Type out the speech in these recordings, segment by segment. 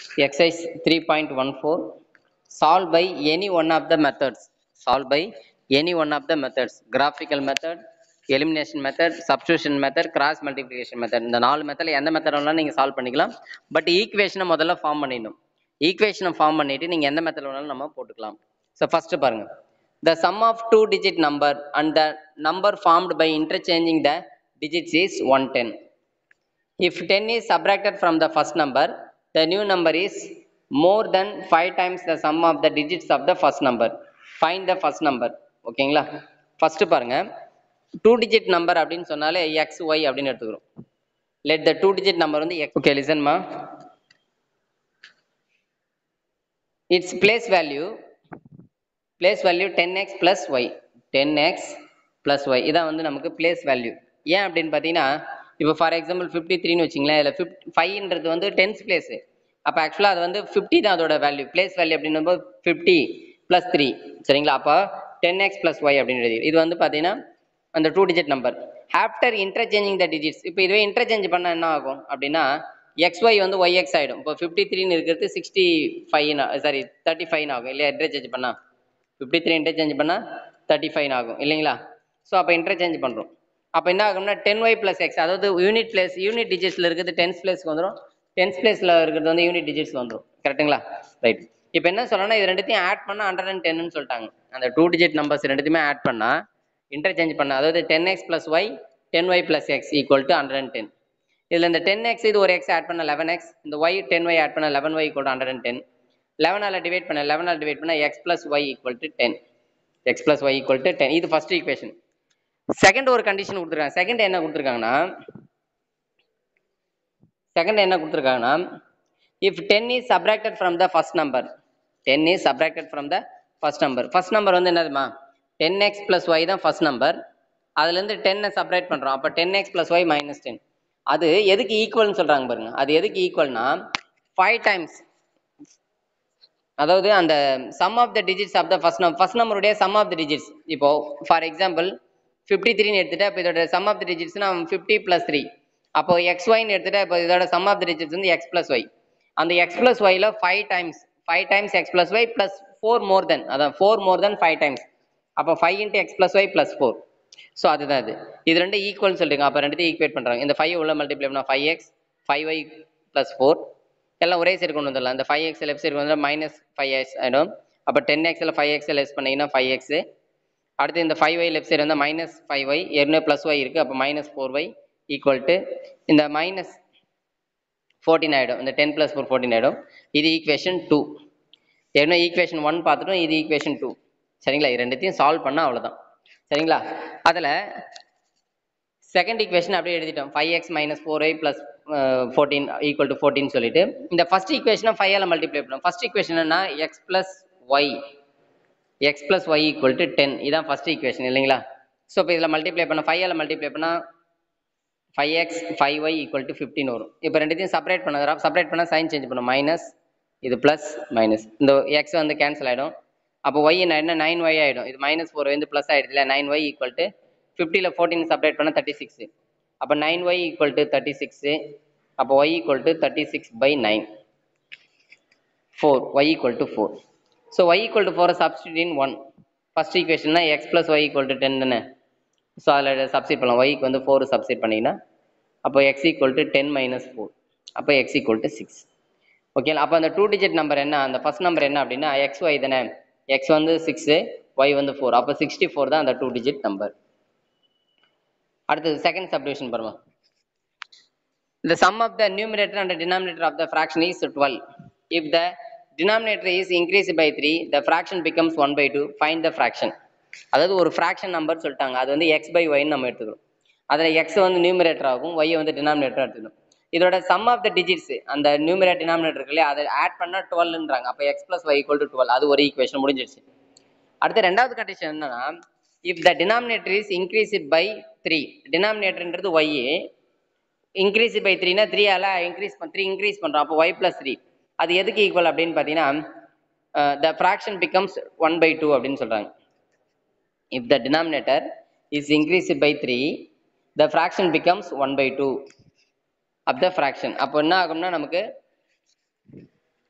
exercise 3.14 solve by any one of the methods solve by any one of the methods graphical method elimination method substitution method cross multiplication method இந்த நாலு மெத்தடில் எந்த method வேணாலும் நீங்கள் solve பண்ணிக்கலாம் but ஈக்குவேஷனை முதல்ல ஃபார்ம் பண்ணிடணும் ஈக்குவேஷனை ஃபார்ம் பண்ணிட்டு நீங்கள் எந்த மெத்தட் வேணாலும் நம்ம போட்டுக்கலாம் ஸோ ஃபர்ஸ்ட் பாருங்க the sum of two digit number and the number formed by interchanging the digits is 110 if 10 is subtracted from the first number, the new number is more than 5 times the sum of the digits of the first number. Find the first number. ஓகேங்களா first பாருங்க two digit number அப்படின்னு சொன்னாலே X Y அப்படின்னு எடுத்துக்கிறோம் let the two digit number வந்து X okay லிசன்மா it's place value place value ten X plus Y ten X plus Y இதான் வந்து நமக்கு பிளேஸ் வேல்யூ ஏன் அப்படின்னு பார்த்தீங்கன்னா இப்போ ஃபார் எக்ஸாம்பிள் ஃபிஃப்டி த்ரீன்னு வச்சிங்களேன் இதில் ஃபிஃப்ட் ஃபைவ்ன்றது வந்து டென்ஸ் பிளேஸு அப்போ ஆக்சுவலாக அது வந்து ஃபிஃப்டி தான் அதோட வேல்யூ பிளேஸ் வேல்யூ அப்படின்னும் ஃபிஃப்டி ப்ளஸ் த்ரீ சரிங்களா அப்போ டென் எக்ஸ் ப்ளஸ் ஒய் அப்படின்னு எழுதி இது வந்து பார்த்தீங்கன்னா அந்த two digit number after interchanging the digits இப்போ இதுவே இன்டர்சேஞ்ச் பண்ணால் என்ன ஆகும் அப்படின்னா எக்ஸ் ஒய் வந்து ஒய் எக்ஸ் ஆகிடும் இப்போ ஃபிஃப்டி த்ரீன்னு இருக்கிறது sixty five sorry thirty five ஆகும் இல்லையா இன்டர்சேஞ்ச் பண்ணால் ஃபிஃப்டி த்ரீ இன்டர்சேஞ்ச் பண்ணால் தேர்ட்டி ஃபைவ் ஆகும் இல்லைங்களா ஸோ அப்போ இன்டர்சேஞ்ச் பண்ணுறோம் அப்போ என்ன ஆகும்னா டென் ஒய் ப்ளஸ் எக்ஸ் அதாவது யூனிட் பிளேஸ் யூனிட் டிஜிட்ஸில் இருக்கிறது டென்ஸ் பிளேஸ்க்கு வந்துடும் டென்ஸ் பிளேஸில் இருக்கிறது வந்து யூனிட் டிஜிட்ஸ் வந்துடும் கரெக்ட்டுங்களா ரைட் இப்போ என்ன சொல்லணும்னா இது ரெண்டுத்தையும் ஆட் பண்ணால் ஹண்ட்ரட் அண்ட் டென்னு சொல்லிட்டாங்க அந்த டூ டிஜிட் நம்பர்ஸ் ரெண்டுத்தையுமே ஆட் பண்ணால் இன்டர்சேஞ்ச் பண்ண அதாவது ten X plus Y ten y plus x equal to hundred and ten இதில் இந்த டென் எக்ஸ் இது ஒரு எக்ஸ் ஆட் பண்ண லெவன் எக்ஸ் இந்த ஒய் டென் ஒய் ஆட் பண்ண eleven y equal to hundred and ten லெவனால் டிவைட் பண்ண லெவனால் டிவைட் பண்ண x plus y equal to ten X plus y equal to ten இது ஃபர்ஸ்ட் ஈக்குவேஷன் செகண்ட் ஒரு condition கொடுத்துருக்காங்க second என்ன கொடுத்துருக்காங்கன்னா செகண்ட் என்ன கொடுத்துருக்காங்கன்னா if ten is subtracted from the first number ten is subtracted from the first number first number வந்து என்னதுமா ten X plus y தான் ஃபர்ஸ்ட் நம்பர் அதுலேருந்து டென்னை சப்ரேட் பண்ணுறோம் அப்போ ten X plus y minus ten அது எதுக்கு ஈக்குவல்னு சொல்கிறாங்க பாருங்க அது எதுக்கு ஈக்குவல்னா ஃபைவ் டைம்ஸ் அதாவது அந்த sum of the digits of the first number first நம்பருடைய சம் ஆஃப் த டிஜிட்ஸ் இப்போ ஃபார் எக்ஸாம்பிள் ஃபிஃப்டி த்ரீன்னு எடுத்துட்டு அப்போ இதோட சம் ஆஃப் த டிஜிட்ஸ்னா ஃபிஃப்டி ப்ளஸ் த்ரீ அப்போ எக்ஸ் ஒய்னு எடுத்துட்டு இப்போ இதோட சம் ஆஃப் த டிஜிட்ஸ் வந்து எக்ஸ் ப்ளஸ் ஒய் அந்த எக்ஸ் ப்ளஸ் ஒய்ல five times five times x plus y plus four more than அதான் four more than five times அப்போ five into x plus y plus four so அதுதான் இது இது ரெண்டு equal சொல்லிட்டுங்க அப்போ ரெண்டுத்தையும் ஈக்குவேட் பண்ணுறாங்க இந்த ஃபைவ் உள்ள மல்டிப்ளை பண்ணால் five x five y plus four எல்லாம் ஒரே சைடு கொண்டு வந்துடலாம் இந்த ஃபைவ் எக்ஸ் லெஃப்ட் சைடு வந்து மைனஸ் ஃபைவ் எக்ஸ் ஆகிடும் அப்போ டென் எக்ஸில் ஃபைவ் எக்ஸ் லெஸ் பண்ணிங்கன்னா ஃபைவ் எக்ஸு அடுத்து இந்த ஃபைவ் ஒய் லெஃப்ட் சைடு வந்து மைனஸ் ஃபைவ் ஒய் ஏற்கனவே ப்ளஸ் ஒய் இருக்குது அப்போ minus four y equal to இந்த மைனஸ் ஃபோர்டீன் ஆகிடும் இந்த டென் ப்ளஸ் ஃபோர் ஃபோர்டீன் ஆகிடும் இது ஈக்குவேஷன் டூ ஏன்னா ஈக்குவேஷன் ஒன் பார்த்துட்டோம் இது ஈக்குவேஷன் டூ சரிங்களா இது ரெண்டுத்தையும் சால்வ் பண்ணால் அவ்வளோதான் சரிங்களா அதில் செகண்ட் ஈக்குவேஷன் அப்படியே எழுதிட்டோம் five x minus four y plus fourteen equal to fourteen சொல்லிட்டு இந்த ஃபர்ஸ்ட் ஈக்குவேஷனை ஃபைவ் ஆல் மல்டிப்ளை பண்ணோம் ஃபர்ஸ்ட் ஈக்குவேஷன் என்ன x plus y x plus y equal to ten இதான் ஃபர்ஸ்ட் ஈக்குவேஷன் இல்லைங்களா ஸோ இப்போ இதில் மல்டிப்ளை பண்ண ஃபைவ் ஆல் மல்டிப்ளை பண்ணால் five x five y equal to fifty வரும் இப்போ ரெண்டுத்தையும் செப்பரேட் பண்ண செப்பரேட் பண்ணால் சைன் சேஞ்ச் பண்ணும் மைனஸ் இது ப்ளஸ் மைனஸ் இந்த எக்ஸ் வந்து கேன்சல் ஆகிடும் அப்போ ஒய் என்ன என்ன நைன் ஒய் ஆகிடும் இது மைனஸ் ஃபோர் வந்து ப்ளஸ் ஆகிடுது இல்லை நைன் ஒய் ஈக்குவல் டு ஃபிஃப்டியில் ஃபோர்டீன் செப்பரேட் பண்ணால் தேர்ட்டி சிக்ஸு அப்போ nine y equal to thirty six அப்போ y equal to thirty six by nine four y equal to four so y equal to ஃபோரை substitute in one first ஈக்குவேஷன்னா x plus y equal to ten தானே so அதில் substitute பண்ணலாம் ஒய்க்கு வந்து four substitute பண்ணிங்கன்னா அப்போ x equal to ten minus four அப்போ x equal to six okay அப்போ அந்த டூ டிஜிட் நம்பர் என்ன அந்த ஃபர்ஸ்ட் நம்பர் என்ன அப்படின்னா எக்ஸ் ஒய் தானே எக்ஸ் வந்து சிக்ஸு ஒய் வந்து ஃபோர் அப்போ சிக்ஸ்டி ஃபோர் தான் அந்த டூ டிஜிட் நம்பர் அடுத்தது செகண்ட் சப்டிவிஷன் பாருங்க The sum of the numerator and the denominator of the fraction is 12. If the denominator is increased by 3, the fraction becomes 1 by 2. Find the fraction. அதாவது ஒரு fraction number சொல்லிட்டாங்க அது வந்து x by ஒய்னு நம்ம எடுத்துக்கிறோம் அதில் X வந்து நியூமரேட்டர் ஆகும் ஒய் வந்து டினாமினேட்டர் எடுத்துக்கணும் இதோட சம் ஆஃப் த டிஜிட்ஸ் அந்த நியூமரேட் டினாமினேட்டர் இருக்கு இல்லையா அதை ஆட் பண்ணால் டுவெல்ன்றாங்க அப்போ x plus y equal to twelve அது ஒரு ஈக்குவேஷன் முடிஞ்சிருச்சு அடுத்த ரெண்டாவது கண்டிஷன் என்னன்னா if the denominator is increase by three டினாமினேட்டர்ன்றது ஒய் இன்க்ரீஸ் பை த்ரீனா த்ரீ ஆல இன்க்ரீஸ் பண்ண த்ரீ இன்க்ரீஸ் பண்ணுறோம் அப்போ ஒய் ப்ளஸ் த்ரீ அது எதுக்கு ஈக்குவல் அப்படின்னு பார்த்தீங்கன்னா the fraction becomes one by two அப்படின்னு சொல்கிறாங்க if the denominator is increase by three the fraction becomes one by two of the fraction அப்போ என்ன ஆகும்னா நமக்கு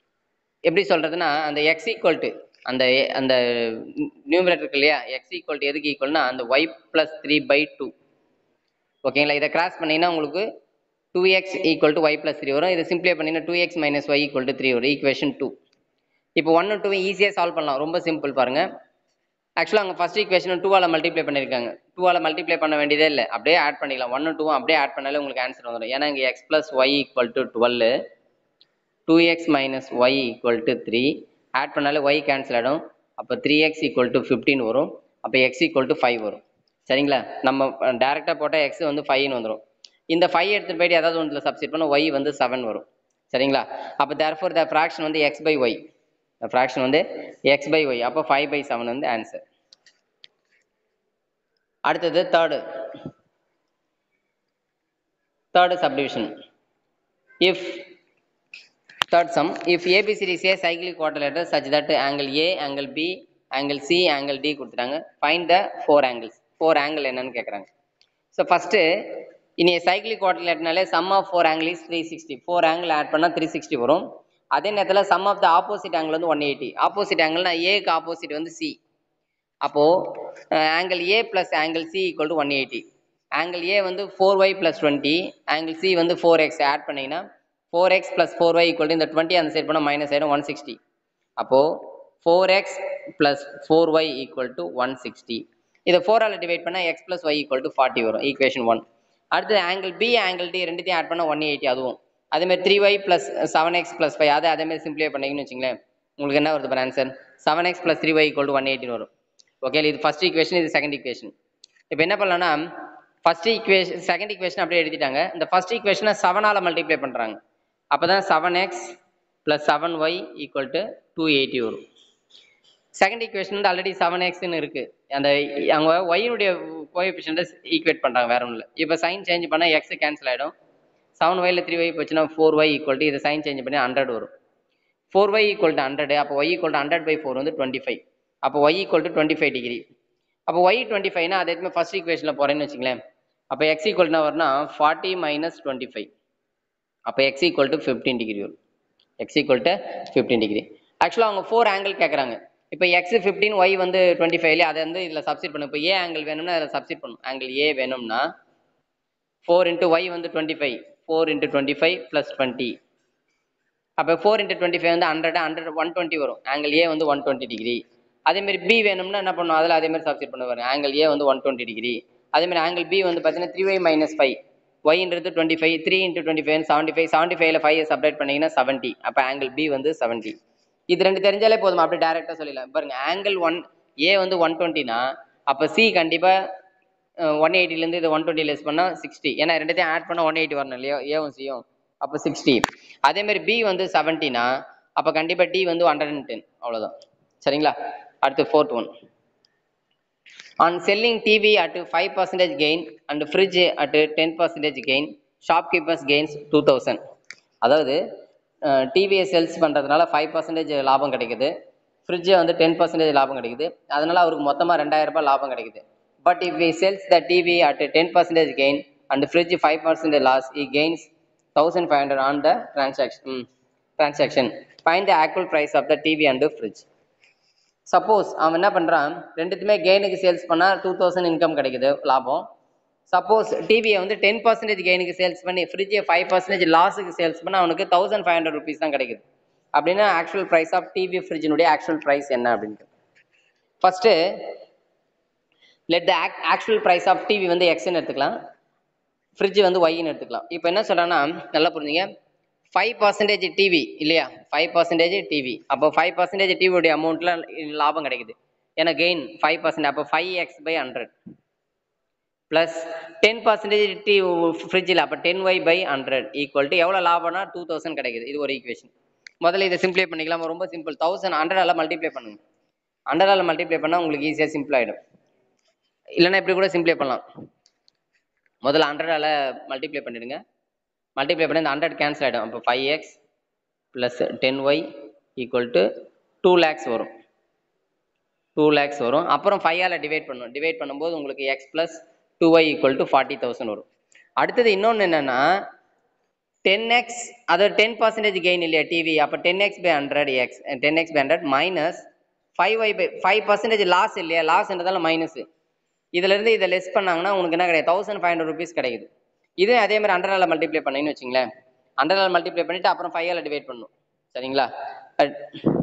எப்படி சொல்றதுன்னா அந்த எக்ஸ் ஈக்குவல் டு அந்த அந்த நியூமரேட்டர் இருக்கு இல்லையா எக்ஸ் ஈக்குவல் டு எதுக்கு ஈக்குவல்னா அந்த y plus three by two ஓகேங்களா இதை கிராஸ் பண்ணீங்கன்னா உங்களுக்கு two x equal to y plus three வரும் இதை சிம்பிளை பண்ணீங்கன்னா two x minus y equal to three வரும் ஈக்குவேஷன் டூ இப்போ ஒன்று டூ ஈஸியாக சால்வ் பண்ணலாம் ரொம்ப சிம்பிள் பாருங்க ஆக்சுவலாக அங்கே ஃபர்ஸ்ட் ஈக்குவேஷன் டூவால் மல்டிப்ளை பண்ணியிருக்காங்க டூவால் மல்டிப்ளை பண்ண வேண்டியதே இல்லை அப்படியே ஆட் பண்ணிக்கலாம் ஒன்று டூவும் அப்படியே ஆட் பண்ணாலே உங்களுக்கு ஆன்சர் வந்துடும் ஏன்னா இங்கே x plus y equal to twelve two x minus y equal to three add பண்ணாலே ஒய் கேன்சல் ஆகிடும் அப்போ three x equal to fifteen வரும் அப்போ எக்ஸ் ஈக்குவல் டு ஃபைவ் வரும் சரிங்களா நம்ம டேரெக்டாக போட்டால் எக்ஸ் வந்து ஃபைவ்னு வந்துடும் இந்த ஃபைவ் எடுத்துகிட்டு போயிட்டு ஏதாவது ஒன்றில் சப்ஸ்டிட் பண்ண ஒய் வந்து செவன் வரும் சரிங்களா அப்போ தேர்ஃபோர் த ஃப்ராக்ஷன் வந்து எக்ஸ் பை ஒய் ஃப்ராக்ஷன் வந்து எக்ஸ் பை ஒய் அப்போ ஃபைவ் பை செவன் வந்து ஆன்சர் அடுத்தது third third subdivision if third sum if abcd is a cyclic quadrilateral such that angle a angle b angle c angle d கொடுத்துட்டாங்க find the four angles four angle என்னன்னு கேக்குறாங்க so first இனி cyclic quadrilateralனாலே sum of four angle is 360 four angle add பண்ணா 360 வரும் அதே நேரத்தில் sum of the opposite angle வந்து 180 opposite angle a க்கு opposite வந்து c அப்போ angle A plus angle C equal to one eighty angle A வந்து four y plus twenty angle C வந்து ஃபோர் எக்ஸ் ஆட் பண்ணீங்கன்னா four x plus four y equal to இந்த twenty அந்த side பண்ணால் minus ஆயிடும் one sixty அப்போது four x plus four y equal to one sixty இதை ஃபோரால் டிவைட் பண்ணால் x plus y equal to forty வரும் ஈக்குவேஷன் ஒன் அடுத்து ஆங்கிள் பி ஆங்கிள் டி ரெண்டுத்தையும் ஆட் பண்ணால் ஒன் எயிட்டி அதுவும் அதேமாதிரி three y plus seven x plus five அதை அதேமாதிரி சிம்பிளை பண்ணீங்கன்னு வச்சுங்களேன் உங்களுக்கு என்ன வருது பாரு answer seven x plus three y equal to one எயிட்டின்னு வரும் ஓகே இது ஃபர்ஸ்ட் ஈக்குவேஷன் இது செகண்ட் ஈக்குவேஷன் இப்போ என்ன பண்ணலாம்னா ஃபர்ஸ்ட் ஈக்குவேஷன் செகண்ட் ஈக்குவேஷன் அப்படியே எழுதிட்டாங்க இந்த ஃபர்ஸ்ட் ஈக்குவேஷனை செவனால் மல்டிப்ளை பண்ணுறாங்க அப்போ தான் seven x plus seven y equal to two eighty வரும் செகண்ட் ஈக்குவேஷன் வந்து ஆல்ரெடி செவன் எக்ஸ்னு இருக்குது அந்த அவங்க ஒய்னுடைய கோஎஃபிஷியன்ட்டை ஈக்குவேட் பண்ணுறாங்க வேற ஒன்றும் இல்லை இப்போ சைன் சேஞ்ச் பண்ணால் எக்ஸ் கேன்சல் ஆகிடும் செவன் ஒயில் த்ரீ ஒய் போச்சுன்னா ஃபோர் ஒய் ஈக்குவல் டு இதை சைன் சேஞ்ச் பண்ணி ஹண்ட்ரட் வரும் four y equal to hundred அப்போ y equal to hundred by four வந்து டுவெண்ட்டி ஃபைவ் அப்போ y equal to twenty five degree அப்போ ஒய் டுவெண்ட்டி ஃபைவ்னா அது எதுவுமே ஃபர்ஸ்ட் ஈக்குவேஷனில் போகிறேன்னு வச்சுங்களேன் அப்போ எக்ஸ் ஈக்குவல் என்ன வரும்னா ஃபார்ட்டி மைனஸ் டுவெண்ட்டி ஃபைவ் அப்போ x equal to fifteen degree வரும் x equal to fifteen degree ஆக்சுவலாக அவங்க ஃபோர் ஆங்கிள் கேட்குறாங்க இப்போ எக்ஸ் ஃபிஃப்டீன் ஒய் வந்து டுவெண்ட்டி ஃபைவ்ல அதை வந்து இதில் சப்ஸ்டிட் பண்ணும் இப்போ ஏ ஆங்கிள் வேணும்னா அதில் சப்ஸ்டிட் பண்ணும் ஆங்கிள் ஏ வேணும்னா ஃபோர் இன்ட்டு ஒய் வந்து twenty five four into twenty five plus twenty அப்போ ஃபோர் இன்ட்டு டுவெண்ட்டி ஃபைவ் வந்து ஹண்ட்ரட் ஹண்ட்ரட் ஒன் டுவெண்ட்டி வரும் ஆங்கிள் ஏ வந்து ஒன் டுவெண்ட்டி டிகிரி அதேமாரி பி வேணும்னா என்ன பண்ணும் அதில் அதேமாதிரி சப்ஸ்டிட் பண்ணுவார் ஆங்கிள் ஏ வந்து ஒன் டுவெண்ட்டி டிகிரி அதேமாதிரி ஆங்கிள் பி வந்து பார்த்தீங்கன்னா த்ரீ ஒய் மைனஸ் ஃபைவ் ஒய்ன்றது twenty five three into twenty five seventy five seventy ஃபைவ்ல ஃபைவ் சப்ரேட் பண்ணீங்கன்னா செவன்ட்டி அப்போ ஆங்கிள் பி வந்து செவன்ட்டி இது ரெண்டு தெரிஞ்சாலே போதும் அப்படியே டேரெக்டாக சொல்லிடலாம் பாருங்க ஆங்கிள் ஒன் ஏ வந்து ஒன் டுவெண்ட்டினா அப்போ சி கண்டிப்பாக ஒன் எயிட்டிலேருந்து இது ஒன் டுவெண்ட்டி லெஸ் பண்ணால் சிக்ஸ்டி ஏன்னா ரெண்டுத்தையும் ஆட் பண்ணால் ஒன் எயிட்டி வரணும் இல்லையோ ஏவும் சியும் அப்போ சிக்ஸ்டி அதேமாதிரி பி வந்து செவன்ட்டினா அப்போ கண்டிப்பாக டி வந்து ஹண்ட்ரட் அண்ட் டென் அவ்வளோதான் சரிங்களா அடுத்து fourth one on selling TV at 5 percentage gain and fridge at 10 percentage gain, shopkeepers gains 2000. அதாவது டிவியை சேல்ஸ் பண்ணுறதுனால ஃபைவ் பர்சன்டேஜ் லாபம் கிடைக்குது ஃப்ரிட்ஜை வந்து டென் பர்சன்டேஜ் லாபம் கிடைக்குது அதனால அவருக்கு மொத்தமாக ரெண்டாயிரம் ரூபாய் லாபம் கிடைக்குது but if we sales the TV at ten percentage gain and fridge five percentage loss he gains thousand five hundred on the transaction transaction find the actual price of the TV and fridge suppose அவன் என்ன பண்ணுறான் ரெண்டுத்துமே கெயினுக்கு sales பண்ணால் two thousand income கிடைக்குது லாபம் suppose டிவியை வந்து டென் பர்சன்டேஜ் கெயினுக்கு சேல்ஸ் பண்ணி ஃப்ரிட்ஜை ஃபைவ் பர்சன்டேஜ் லாஸுக்கு சேல்ஸ் பண்ணால் அவனுக்கு தௌசண்ட் ஃபைவ் ஹண்ட்ரட் ருபீஸ் தான் கிடைக்குது அப்படின்னா ஆக்சுவல் ப்ரைஸ் ஆஃப் டிவி ஃப்ரிட்ஜினுடைய ஆக்சுவல் ப்ரைஸ் என்ன அப்படின்ட்டு first let the actual price of TV வந்து எக்ஸ்ன்னு எடுத்துக்கலாம் ஃப்ரிட்ஜ் வந்து ஒய்ன்னு எடுத்துக்கலாம் இப்போ என்ன சொல்கிறான்னா நல்லா புரிஞ்சுங்க ஃபைவ் பர்சன்டேஜ் டிவி இல்லையா ஃபைவ் பர்சன்டேஜ் டிவி அப்போ ஃபைவ் பர்சன்டேஜ் டிவியோடைய அமௌண்ட்டில் லாபம் கிடைக்குது ஏன்னா கெயின் ஃபைவ் பர்சன்ட் அப்போ five x by hundred plus ten percentage the ஃப்ரிட்ஜில் அப்போ ten y by hundred equal to எவ்வளோ லாபம்னா டூ தௌசண்ட் கிடைக்குது இது ஒரு ஈக்குவேஷன் முதல்ல இதை சிம்பிளை பண்ணிக்கலாம் ரொம்ப சிம்பிள் தௌசண்ட் ஹண்ட்ரடால் மல்டிப்ளை பண்ணுங்க ஹண்ட்ரடால் மல்டிப்ளை பண்ணால் உங்களுக்கு ஈஸியாக சிம்பிள் ஆகிடும் இல்லைன்னா இப்படி கூட சிம்பிளை பண்ணலாம் முதல்ல ஹண்ட்ரடால் மல்டிப்ளை பண்ணிடுங்க மல்டிப்ளை பண்ணி இந்த ஹண்ட்ரட் கேன்சல் ஆகிடும் அப்போ five x plus ten y equal to two lakhs வரும் டூ லேக்ஸ் வரும் அப்புறம் ஃபைவால் டிவைட் பண்ணும் டிவைட் பண்ணும்போது உங்களுக்கு x plus two y equal to forty thousand வரும் அடுத்தது இன்னொன்று என்னென்னா டென் எக்ஸ் அது டென் பர்சன்டேஜ் கெயின் இல்லையா டிவி அப்போ ten x by hundred x ten x by hundred minus five y by five percentage loss இல்லையா லாஸ்ன்றதால மைனஸ் இதுலேருந்து இதை லெஸ் பண்ணாங்கன்னா உங்களுக்கு என்ன கிடையாது தௌசண்ட் ஃபைவ் ஹண்ட்ரட் ருபீஸ் கிடைக்குது இதே அதே மாதிரி ஹண்ட்ரடால் மல்டிப்ளை பண்ணீங்கன்னு வச்சுங்களேன் ஹண்ட்ரடால் மல்டிப்ளை பண்ணிவிட்டு அப்புறம் ஃபைவால் டிவைட் பண்ணணும் சரிங்களா அட்-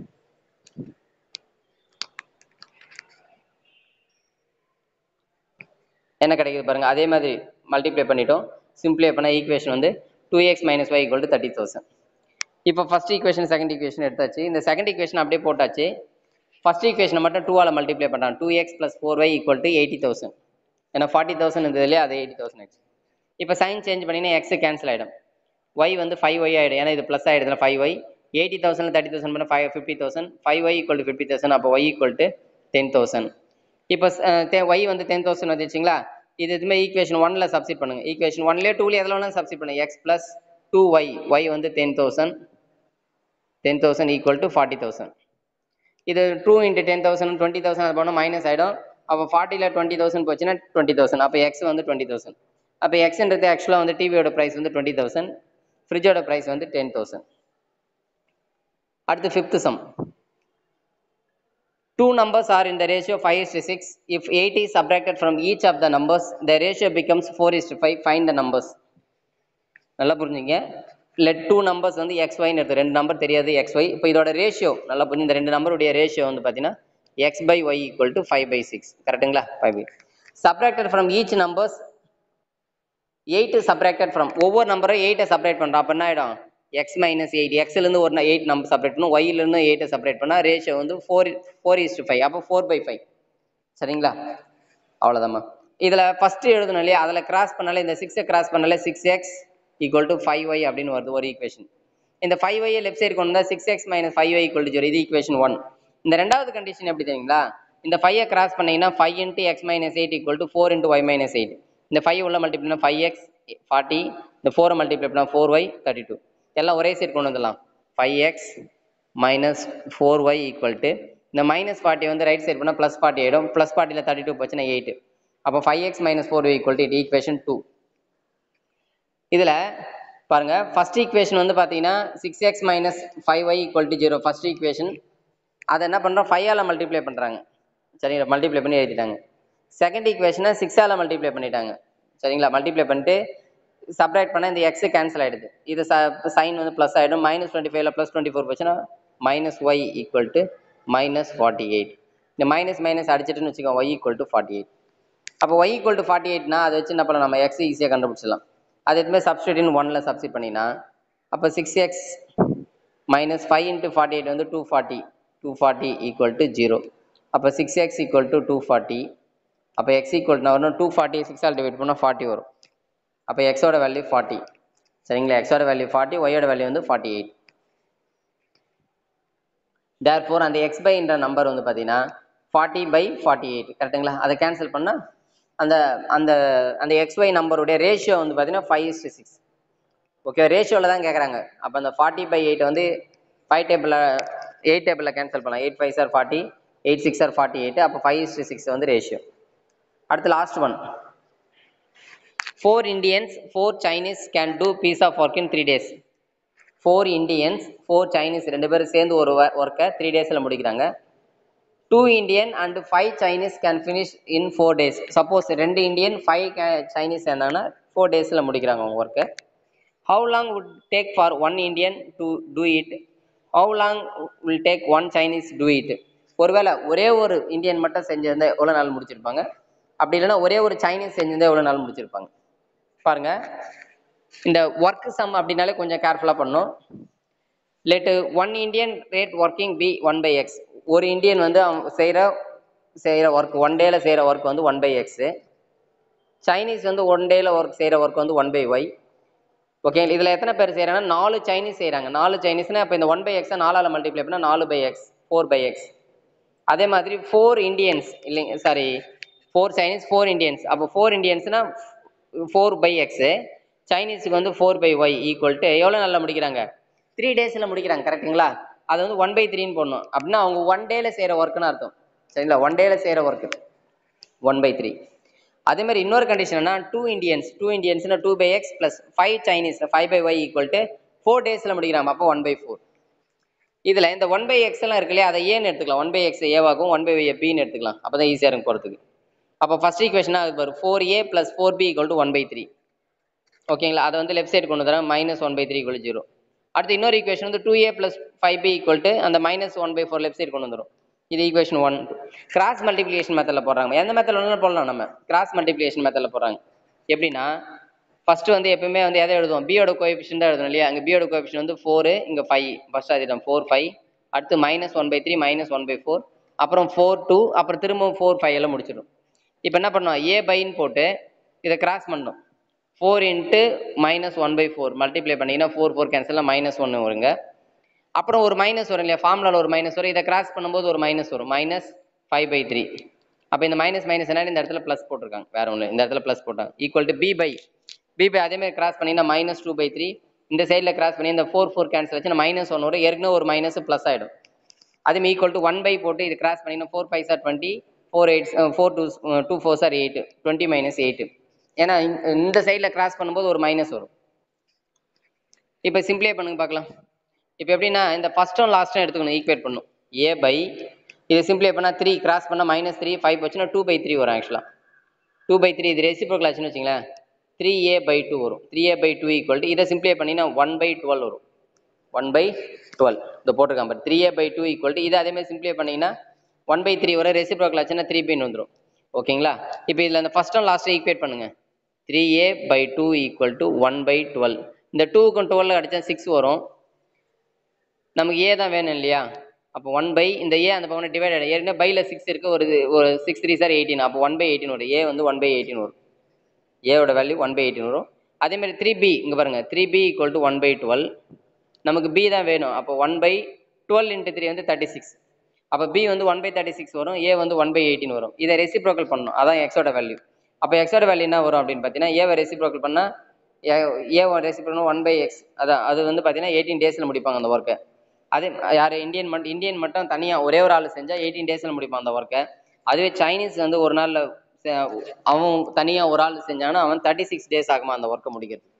என்ன கிடைக்குது பாருங்க அதே மாதிரி மல்டிப்ளை பண்ணிட்டோம் சிம்பிளை பண்ண ஈக்குவேஷன் வந்து two x minus y equal to thirty thousand இப்போ ஃபர்ஸ்ட் ஈக்குவேஷன் செகண்ட் ஈக்குவேஷன் எடுத்தாச்சு இந்த செகண்ட் ஈக்குவேஷன் அப்படியே போட்டாச்சு ஃபர்ஸ்ட் ஈக்குவேஷனை மட்டும் டூவால் மல்டிப்ளை பண்ணுறான் two x plus four y equal to eighty thousand ஏன்னா ஃபார்ட்டி தௌசண்ட் இருந்தது இல்லையா அது எயிட்டி தௌசண்ட் ஆச்சு இப்போ சைன் சேஞ்ச் பண்ணினா எக்ஸ் கேன்சல் ஆகிடும் ஒய் வந்து ஃபைவ் ஒய் ஆகிடும் ஏன்னா இது ப்ளஸ் ஆகிடுதுல five y eighty thousand thirty thousand பண்ண five fifty thousand five y equal to fifty thousand அப்போ y equal to ten thousand இப்போ ஒய் வந்து டென் தௌசண்ட் வந்துச்சுங்களா இது இதுமே ஈக்குவேஷன் ஒன்ல சப்ஸ்டிட் பண்ணுங்க ஈக்குவேஷன் ஒன்லேயே டூலேயே எதில் வேணாலும் சப்ஸ்டிட் பண்ணுங்க x plus two y y வந்து ten thousand ten thousand equal to forty thousand இது two into ten thousand twenty thousand அது போனால் மைனஸ் ஆகிடும் அப்போ ஃபார்ட்டியில் டுவெண்ட்டி தௌசண்ட் போச்சுன்னா டுவெண்ட்டி தௌசண்ட் அப்போ எக்ஸ் வந்து டுவெண்ட்டி தௌசண்ட் அப்போ எக்ஸ்ன்றது ஆக்சுவலாக வந்து டிவியோட ப்ரைஸ் வந்து டுவெண்ட்டி தௌசண்ட் ஃப்ரிட்ஜோட ப்ரைஸ் வந்து டென் தௌசண்ட் அடுத்து fifth sum Two numbers are in the ratio 5 is to 6. If 8 is subtracted from each of the numbers, the ratio becomes 4 is to 5. Find the numbers. நல்லா புரிஞ்சுங்க let two numbers வந்து x ஒய்னு எடுத்து ரெண்டு number தெரியாது X Y இப்போ இதோட ratio நல்லா புரிஞ்சு இந்த ரெண்டு நம்பருடைய ரேஷியோ வந்து பார்த்தீங்கன்னா x by y equal to five by six கரெக்டுங்களா five by subtracted from each numbers eight subtracted from ஒவ்வொரு நம்பரும் எயிட்டை செப்பரேட் பண்ணுறோம் அப்போ என்ன ஆகிடும் எக்ஸ் மைனஸ் எயிட் எக்ஸ்லேருந்து ஒரு எயிட் நம்பர் செப்பரேட் பண்ணும் ஒய்லேருந்து எயிட்டை செப்பரேட் பண்ணால் ரேஷியோ வந்து four four is to five அப்போ ஃபோர் பை ஃபைவ் சரிங்களா அவ்வளோதாம்மா இதில் ஃபஸ்ட்டு எழுதணும் இல்லையா அதில் கிராஸ் பண்ணாலே இந்த சிக்ஸை கிராஸ் பண்ணாலே six x equal to five y அப்படின்னு வருது ஒரு ஈக்குவேஷன் இந்த ஃபைவ் ஒய்யை லெஃப்ட் சைடு கொண்டு வந்தால் six x minus five y equal to zero இது ஈக்குவேஷன் ஒன் இந்த ரெண்டாவது கண்டிஷன் எப்படி தெரியுங்களா இந்த ஃபைவை கிராஸ் பண்ணீங்கன்னா five into x minus eight equal to four into y minus eight இந்த ஃபைவ் உள்ள மல்டிப்ளினா ஃபைவ் எக்ஸ் ஃபார்ட்டி இந்த ஃபோரை மல்டிப்ளை பண்ணால் ஃபோர் ஒய் தேர்ட்டி டூ எல்லாம் ஒரே சைடு கொண்டு வந்துடலாம் five x minus four y equal to இந்த மைனஸ் ஃபார்ட்டி வந்து ரைட் சைடு பண்ணால் ப்ளஸ் ஃபார்ட்டி ஆகிடும் ப்ளஸ் ஃபார்ட்டியில் தேர்ட்டி டூ போச்சுன்னா எயிட் அப்போ five x minus four y equal to eight equation two இதில் பாருங்க ஃபர்ஸ்ட் ஈக்குவேஷன் வந்து பார்த்தீங்கன்னா six x minus five y equal to zero first equation அதை என்ன பண்ணுறோம் ஃபைவால் மல்டிப்ளை பண்ணுறாங்க சரிங்களா மல்டிப்ளை பண்ணி எழுதிட்டாங்க செகண்ட் ஈக்குவேஷனை சிக்ஸால் மல்டிப்ளை பண்ணிட்டாங்க சரிங்களா மல்டிப்ளை பண்ணிட்டு சப்ராக்ட் பண்ணால் இந்த எக்ஸ் கேன்சல் ஆகிடுது இது சைன் வந்து ப்ளஸ் ஆகிடும் மைனஸ் டுவெண்ட்டி ஃபைவ்ல ப்ளஸ் டுவெண்ட்டி ஃபோர் போச்சுன்னா minus y equal to minus forty eight இந்த மைனஸ் மைனஸ் அடிச்சிட்டுன்னு வச்சுக்கோங்க y equal to forty eight அப்போ ஒய் ஈக்குவல் டு ஃபார்ட்டி எயிட்னா அதை வச்சு என்ன பண்ணலாம் நம்ம எக்ஸ் ஈஸியாக கண்டுபிடிச்சிடலாம் அது எதுவுமே சப்ஸ்டியூட்டின் ஒன்ல சப்ஸ்டிட் பண்ணினா அப்போ six x minus five into forty eight வந்து two forty two forty equal to zero அப்போ six x equal to two forty அப்போ எக்ஸ் ஈக்குவல் வரணும் டூ ஃபார்ட்டி சிக்ஸால் டிவைட் பண்ணால் ஃபார்ட்டி வரும் அப்போ எக்ஸோட வேல்யூ ஃபார்ட்டி சரிங்களா எக்ஸோட வேல்யூ ஃபார்ட்டி ஒய்யோட வேல்யூ வந்து ஃபார்ட்டி எயிட் தேர் ஃபோர் அந்த எக்ஸ் பைன்ற நம்பர் வந்து பார்த்தீங்கன்னா ஃபார்ட்டி பை ஃபார்ட்டி எயிட் கரெக்டுங்களா அதை கேன்சல் பண்ணால் அந்த அந்த அந்த எக்ஸ் ஒய் நம்பருடைய ரேஷியோ வந்து பார்த்தீங்கன்னா ஃபைவ் இஸ் சிக்ஸ் ஓகே ரேஷியோவில் தான் கேட்குறாங்க அப்போ அந்த ஃபார்ட்டி பை எயிட் வந்து ஃபைவ் டேபிளில் எயிட் டேபிளில் கேன்சல் பண்ணலாம் eight five are forty eight six are forty eight அப்போ ஃபைவ் இஸ் சிக்ஸ் வந்து ரேஷியோ அடுத்து last one four Indians four Chinese can do piece of work in three days four Indians four Chinese ரெண்டு பேரும் சேர்ந்து ஒரு ஒர்க்கை three டேஸில் முடிக்கிறாங்க two Indian and five Chinese can finish in four days suppose ரெண்டு Indian five Chinese சேர்ந்தாங்கன்னா four டேஸில் முடிக்கிறாங்க அவங்க work how long would take for one Indian to do it how long will take one Chinese to do it ஒரே ஒரு Indian மட்டும் செஞ்சிருந்தா எவ்வளோ நாள் முடிச்சிருப்பாங்க அப்படி இல்லைன்னா ஒரே ஒரு சைனீஸ் செஞ்சிருந்தா எவ்வளோ நாள் முடிச்சிருப்பாங்க பாருங்க இந்த ஒர்க் சம் அப்படின்னாலே கொஞ்சம் கேர்ஃபுல்லாக பண்ணும் let one Indian rate working be one by x ஒரு இந்தியன் வந்து அவன் செய்கிற செய்கிற ஒர்க் ஒன் டேல செய்கிற ஒர்க் வந்து ஒன் பை எக்ஸு சைனீஸ் வந்து ஒன் டேல ஒர்க் செய்கிற ஒர்க் வந்து ஒன் பை ஒய் ஓகே இதில் எத்தனை பேர் செய்கிறாங்கன்னா நாலு சைனீஸ் செய்கிறாங்க நாலு சைனீஸ்னா இப்போ இந்த ஒன் பை எக்ஸை நாலால் மல்டிப்ளை பண்ணால் நாலு by x four by x அதே மாதிரி ஃபோர் இண்டியன்ஸ் இல்லைங்க sorry four Chinese four Indians அப்போ ஃபோர் இண்டியன்ஸ்னா ஃபோர் பை எக்ஸு சைனீஸுக்கு வந்து four by y equal to எவ்வளோ நாளில் முடிக்கிறாங்க த்ரீ டேஸில் முடிக்கிறாங்க கரெக்ட்டுங்களா அது வந்து ஒன் பை த்ரீன்னு போடணும் அப்படின்னா அவங்க ஒன் டேல செய்கிற ஒர்க்குன்னு அர்த்தம் சரிங்களா ஒன் டேல செய்கிற ஒர்க்கு ஒன் பை த்ரீ அதே மாதிரி இன்னொரு கண்டிஷன் என்ன டூ இந்தியன்ஸ் டூ இந்தியன்ஸ்னா two by x plus five Chinese five by y equal to four டேஸில் முடிக்கிறாங்க அப்போ ஒன் பை ஃபோர் இதில் இந்த ஒன் பை எக்ஸ் எல்லாம் இருக்கு இல்லையா அதை ஏன்னு எடுத்துக்கலாம் ஒன் பை எக்ஸ் ஏவாகும் ஒன் பை ஒய் பின்னு எடுத்துக்கலாம் அப்போ தான் ஈஸியாக இருக்கும் போகிறதுக்கு அப்போ ஃபர்ஸ்ட் ஈக்குவேஷனாக அது வரும் four A plus four B equal to one by three ஓகேங்களா அதை வந்து லெஃப்ட் சைடு கொண்டு வந்துடுறேன் minus one by three equal zero அடுத்து இன்னொரு ஈக்குவேஷன் வந்து two A plus five B equal to அந்த minus one by four left side கொண்டு வந்துடும் இது ஈக்குவேஷன் ஒன் கிராஸ் மல்டிப்ளிகேஷன் மெத்தடில் போடுறாங்க எந்த மெத்தடில் வேணாலும் போடலாம் நம்ம கிராஸ் மல்டிப்ளிகேஷன் மெத்தடில் போடுறாங்க எப்படின்னா ஃபர்ஸ்ட் வந்து எப்பவுமே வந்து எதை எழுதுவோம் பியோட கோஎஃபிஷியன் தான் எழுதணும் இல்லையா அங்கே பியோட கோஎஃபிஷியன் வந்து ஃபோர் இங்கே ஃபைவ் ஃபர்ஸ்ட் அதிடம் ஃபோர் ஃபைவ் அடுத்து minus one by three minus one by four அப்புறம் ஃபோர் டூ அப்புறம் திரும்பவும் ஃபோர் ஃபைவ் எல்லாம் முடிச்சிடும் இப்போ என்ன பண்ணோம் ஏ பைன்னு போட்டு இதை கிராஸ் பண்ணணும் four into minus one by four multiply பண்ணிங்கன்னா ஃபோர் ஃபோர் கேன்சலில் மைனஸ் ஒன்று வருங்க அப்புறம் ஒரு மைனஸ் வரும் இல்லையா ஃபார்முலாவில் ஒரு மைனஸ் வரும் இதை கிராஸ் பண்ணும்போது ஒரு மைனஸ் வரும் மைனஸ் ஃபைவ் பை த்ரீ அப்போ இந்த மைனஸ் மைனஸ் என்ன இந்த இடத்துல ப்ளஸ் போட்டிருக்காங்க வேற ஒன்று இந்த இடத்துல ப்ளஸ் போட்டாங்க equal to B by B by அதேமாதிரி கிராஸ் பண்ணிங்கன்னா மைனஸ் டூ பை த்ரீ இந்த சைடில் கிராஸ் பண்ணி இந்த ஃபோர் ஃபோர் கேன்சல் வச்சு மைனஸ் ஒன் வரும் ஏற்கனவே ஒரு மைனஸ் ப்ளஸ் ஆகிடும் அதே ஈக்குவல் டு ஒன் பை போட்டு இது கிராஸ் பண்ணிங்கன்னா four five are twenty four eight four two two four are eight twenty minus eight ஏன்னா இந்த- இந்த சைடில் கிராஸ் பண்ணும்போது ஒரு மைனஸ் வரும் இப்போ சிம்பிளே பண்ணுங்க பார்க்கலாம் இப்போ எப்படின்னா இந்த ஃபர்ஸ்ட்டும் லாஸ்ட்டும் எடுத்துக்கணும் ஈக்குவேட் பண்ணும் ஏ பை இது சிம்பிளே பண்ணால் த்ரீ கிராஸ் பண்ணால் மைனஸ் த்ரீ ஃபைவ் வச்சுன்னா டூ பை த்ரீ வரும் ஆக்சுவலாக டூ பை த்ரீ இது ரெசிப்ரோக்கல் ஆச்சுன்னு வச்சுங்களேன் த்ரீ ஏ பை டூ வரும் three A by two equal to இதை சிம்பிளே பண்ணினா ஒன் பை டுவெல் வரும் ஒன் பை டுவெல் இந்த போட்டிருக்கான் பாரு three A by two equal to இது அதே மாதிரி சிம்பிளே பண்ணிங்கன்னா ஒன் பை த்ரீ வரும் ரெசிப்ரோக்கல் ஆச்சுன்னா த்ரீ பின்னு வந்துடும் ஓகேங்களா இப்போ இதில் அந்த ஃபர்ஸ்ட்டும் லாஸ்ட்டும் ஈக்குவேட் பண்ணுங்க three A by two equal to one by twelve இந்த டூக்கும் டுவெல் அடிச்சா சிக்ஸ் வரும் நமக்கு ஏ தான் வேணும் இல்லையா அப்போ ஒன் பை இந்த ஏ அந்த பக்கம் டிவைட் ஆகிடும் ஏற்கனவே பையில் சிக்ஸ் இருக்குது ஒரு இது- ஒரு சிக்ஸ் த்ரீ சார் எயிட்டீன் அப்போ ஒன் பை எயிட்டின் வரும் ஏ வந்து ஒன் பை எயிட்டின் வரும் ஏவோட வேல்யூ ஒன் பை எயிட்டின் வரும் அதே மாதிரி த்ரீ பி இங்கே பாருங்கள் three B equal to one by twelve நமக்கு பி தான் வேணும் அப்போ one by twelve into three வந்து தேர்ட்டி சிக்ஸ் அப்போ பி வந்து ஒன் பை தேர்ட்டி சிக்ஸ் வரும் ஏ வந்து ஒன் பை எயிட்டின் வரும் இதை ரெசிப்ரோக்கல் பண்ணணும் அதான் எக்ஸோட வேல்யூ அப்போ எக்ஸோட வேல்யூ என்ன வரும் அப்படின்னு பார்த்தீங்கன்னா ஏவை ரெசிப்ரோக்கல் பண்ணால் A reciprocal one by x அதான் அது வந்து பார்த்தீங்கன்னா எயிட்டீன் டேஸில் முடிப்பாங்க அந்த ஒர்க்கை அதே யார் இந்தியன் மட்டும் இந்தியன் மட்டும் தனியாக ஒரே ஒரு ஆள் செஞ்சால் எயிட்டீன் டேஸில் முடிப்பான் அந்த ஒர்க்கை அதுவே சைனீஸ் வந்து ஒரு நாளில் அவன் தனியாக ஒரு ஆள் செஞ்சானா அவன் தேர்ட்டி சிக்ஸ் டேஸ் ஆகுமா அந்த ஒர்க்கை முடிக்கிறது